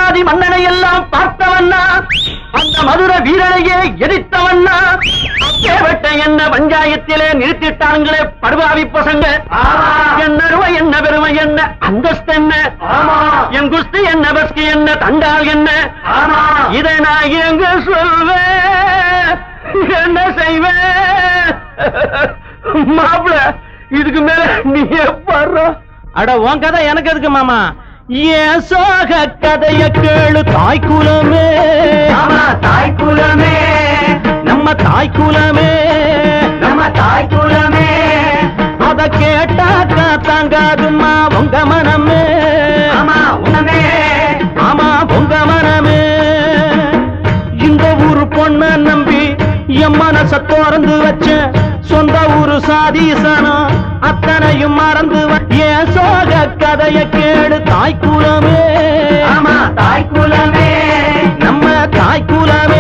மன்னாதி மன்னனை எல்லாம் பார்த்தவண்ணா அந்த மதுர வீரனையே எதிர்த்தவண்ணா அப்பேவட்ட என்ன பஞ்சாயத்திலே நிறுத்திட்டாங்களே படுவாவி பசங்க என்ன அருமை என்ன பெருமை என்ன அந்தஸ்து என்ன என் குஸ்தி என்ன பஸ்கி என்ன தண்டால் என்ன இதை நான் எங்க சொல்வேன் என்ன செய்வேன் மாப்பிள இதுக்கு மேல நீ பாடுற அட உன் கதை எனக்கு எதுக்கு மாமா ஏன் சோக கதைய கேளு தாய் குலமே தாய் குலமே நம்ம தாய் குலமே நம்ம தாய் குலமே அத கேட்டாக்கா தாங்காதும்மா உங்க மனமே ஆமா உணமே ஆமா உங்க மனமே இந்த ஊரு பொண்ண நம்பி என் மனச திறந்து வச்ச சொந்த ஊரு சாதீசனம் அத்தனையும் மறந்து வ- ஏன் சோக கதைய கேடு தாய் குலமே ஆமா தாய் குலமே நம்ம தாய் குலமே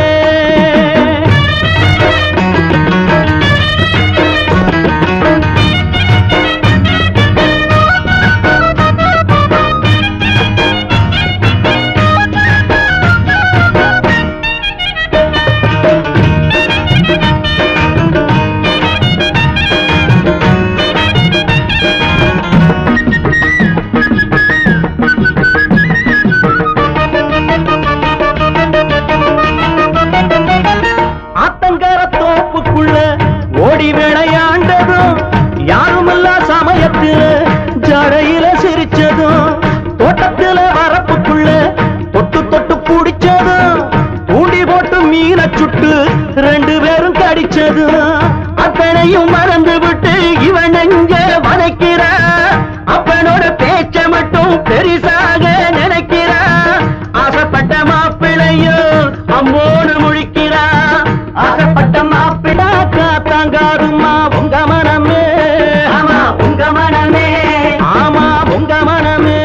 ஆத்தங்கர தோப்புக்குள்ள ஓடி விளையாண்டதும் யாருமில்லா சமயத்துல ஜடையில சிரிச்சதும் தோட்டத்துல வரப்புக்குள்ள தொட்டு தொட்டு பிடிச்சதும் தூண்டி போட்டு மீனை சுட்டு ரெண்டு பேரும் கடிச்சதும் அத்தனையும் மறந்து விட்டு இவன் எங்க வதைக்கிற அப்பனோட பேச்ச மட்டும் பெரிசாக நினைக்கிற ஆசைப்பட்ட மாப்பிள்ளையோ அம்மோடு முழிக்கிறா ஆசைப்பட்ட மாப்பிடா காத்தாங்காருமா உங்க மனமே ஆமா உங்க மனமே ஆமா உங்க மனமே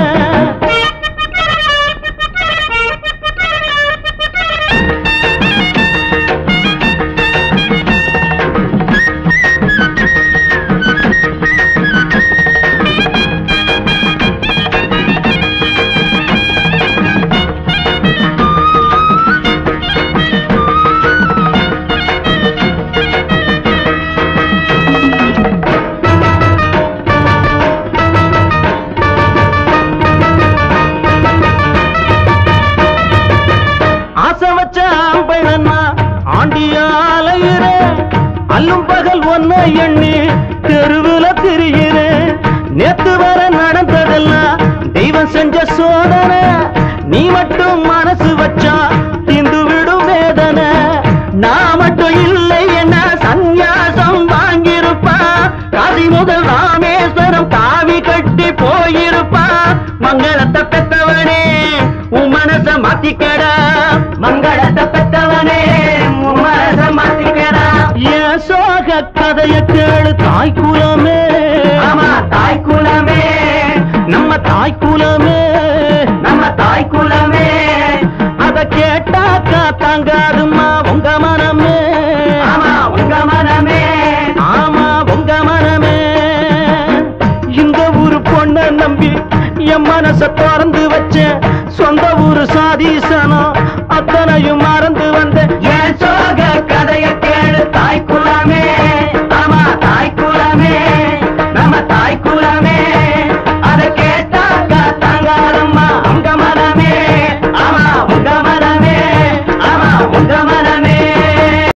ஆசை வச்ச ஆம்பளன்னா ஆண்டியாலையிற அல்லும் பகல் ஒன்ன எண்ணி தெருவுல திரியிற நேத்து வர நடந்ததெல்லாம் தெய்வம் செஞ்ச சோதனை நீ மட்டும் மனசு வச்சா திந்து விடும் வேதனை நான் மட்டும் இல்லை என்ன சந்நியாசம் வாங்கியிருப்பா காசி முதல் ராமேஸ்வரம் காவி கட்டி போயிருப்பா மங்களத்தை பெத்தவனே உன் மனச மாத்திக்கடா மங்களத்தை பெற்றவனே உன் மனச மாத்திக்கடா என் சோக கதைய கேளு தாய் குலமே ஆமா தாய் குலமே நம்ம தாய் குலமே நம்ம தாய் குலமே அத கேட்டாக்கா தாங்காதும்மா உங்க மனமே ஆமா உங்க மனமே ஆமா உங்க மனமே இந்த ஊரு பொண்ண நம்பி என் மனச திறந்து வச்ச சொந்த ஊரு சாதீசனம் அத்தனையும் மற